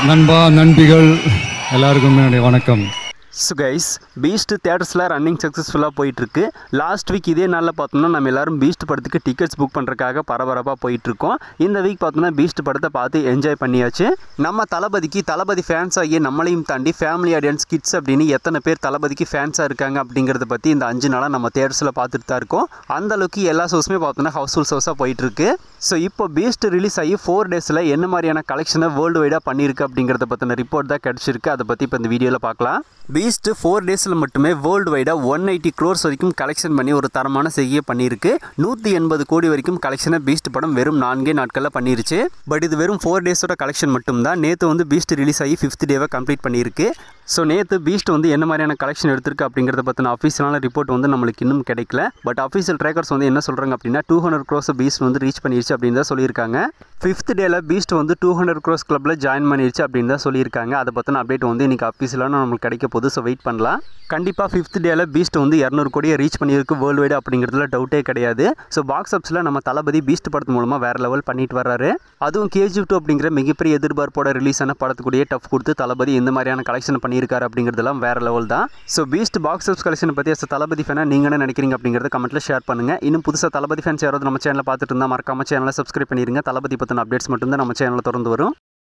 நண்பா நண்பிகள் எல்லாருக்கும் என்னுடைய வணக்கம் ஸோ கைஸ் பீஸ்ட் தேட்டர்ஸில் ரன்னிங் சக்ஸஸ்ஃபுல்லாக போயிட்டுருக்கு லாஸ்ட் வீக் இதே நாளில் பார்த்தோம்னா நம்ம எல்லாரும் பீஸ்ட் படத்துக்கு டிக்கெட்ஸ் புக் பண்ணுறதுக்காக பரபரப்பாக போயிட்டுருக்கோம் இந்த வீக் பார்த்தோம்னா பீஸ்ட் படத்தை பார்த்து என்ஜாய் பண்ணியாச்சு நம்ம தளபதிக்கு தளபதி ஃபேன்ஸ் ஆகிய நம்மளையும் தாண்டி ஃபேமிலி ஆடியன்ஸ் கிட்ஸ் அப்படின்னு எத்தனை பேர் தளபதிக்கு ஃபேன்ஸாக இருக்காங்க அப்படிங்கிறத பற்றி இந்த அஞ்சு நாளாக நம்ம தேட்டர்ஸில் பார்த்துட்டு தான் இருக்கோம் அந்த அளவுக்கு எல்லா ஷோஸுமே பார்த்தோம்னா ஹவுஸ்ஃபுல் ஷோஸாக போயிட்டுருக்கு ஸோ இப்போ பீஸ்ட் ரிலீஸ் ஆகி ஃபோர் டேஸில் என்ன மாதிரியான கலெக்ஷனை வேர்ல்டு வைடாக பண்ணியிருக்கு அப்படிங்கிறத பற்றின ரிப்போர்ட் தான் கிடச்சிருக்கு அதை பற்றி இப்போ இந்த வீடியோவில் பார்க்கலாம் பீஸ்ட் ஃபோர் டேஸில் மட்டுமே வேர்ல்டு வைடாக ஒன் எயிட்டி க்ரோர்ஸ் வரைக்கும் கலெக்ஷன் பண்ணி ஒரு தரமான செய்கையை பண்ணியிருக்கு நூற்றி எண்பது கோடி வரைக்கும் கலெக்ஷனை பீஸ்ட் படம் வெறும் நான்கே நாட்களில் பண்ணிருச்சு பட் இது வெறும் ஃபோர் டேஸோட கலெக்ஷன் மட்டும்தான் நேற்று வந்து பீஸ்ட் ரிலீஸ் ஆகி ஃபிஃப்த் டேவை கம்ப்ளீட் பண்ணியிருக்கு ஸோ நேற்று பீஸ்ட் வந்து என்ன மாதிரியான கலெக்ஷன் எடுத்திருக்கு அப்படிங்கிறத பற்றின அஃபீஷியலான ரிப்போர்ட் வந்து நம்மளுக்கு இன்னும் கிடைக்கல பட் அஃபீஷியல் ட்ராக்கர்ஸ் வந்து என்ன சொல்கிறாங்க அப்படின்னா டூ ஹண்ட்ரட் க்ரோஸ் பீஸ்ட் வந்து ரீச் பண்ணிருச்சு அப்படின்னு தான் சொல்லியிருக்காங்க ஃபிஃப்த் டேல பீஸ்ட் வந்து டூ ஹண்ட்ரட் க்ரோஸ் கிளப்பில் ஜாயின் பண்ணிருச்சு அப்படின்னு தான் சொல்லியிருக்காங்க அதை பற்றின அப்டேட் வந்து இன்றைக்கி அஃபீஷியலான நம்மளுக்கு கிடைக்க போகுது ஸோ வெயிட் பண்ணலாம் கண்டிப்பாக ஃபிஃப்த் டேல பீஸ்ட் வந்து இரநூறு கோடியை ரீச் பண்ணியிருக்கு வேர்ல்டு வைடு அப்படிங்கிறதுல டவுட்டே கிடையாது ஸோ பாக்ஸ் ஆஃபீஸில் நம்ம தளபதி பீஸ்ட் படத்து மூலமாக வேறு லெவல் பண்ணிட்டு வர்றாரு அதுவும் கேஜி டூ அப்படிங்கிற மிகப்பெரிய எதிர்பார்ப்போட ரிலீஸ் ஆன படத்துக்குடியே டஃப் கொடுத்து தளபதி இந்த மாதிரியான கலெக்ஷன் பண்ணியிருக்காரு அப்படிங்கிறதெல்லாம் வேறு லெவல் தான் ஸோ பீஸ்ட் பாக்ஸ் ஆஃபீஸ் கலெக்ஷனை பற்றி as a தளபதி ஃபேனாக நீங்கள் என்ன நினைக்கிறீங்க அப்படிங்கிறத கமெண்ட்டில் ஷேர் பண்ணுங்கள் இன்னும் புதுசாக தளபதி ஃபேன்ஸ் யாராவது நம்ம சேனலை பார்த்துட்டு இருந்தால் மறக்காம சேனலை சப்ஸ்கிரைப் பண்ணிடுங்க தளபதி பற்றின அப்டேட்ஸ் மட்டும்தான் நம்ம சேனலில் தொடர்ந்து வரும்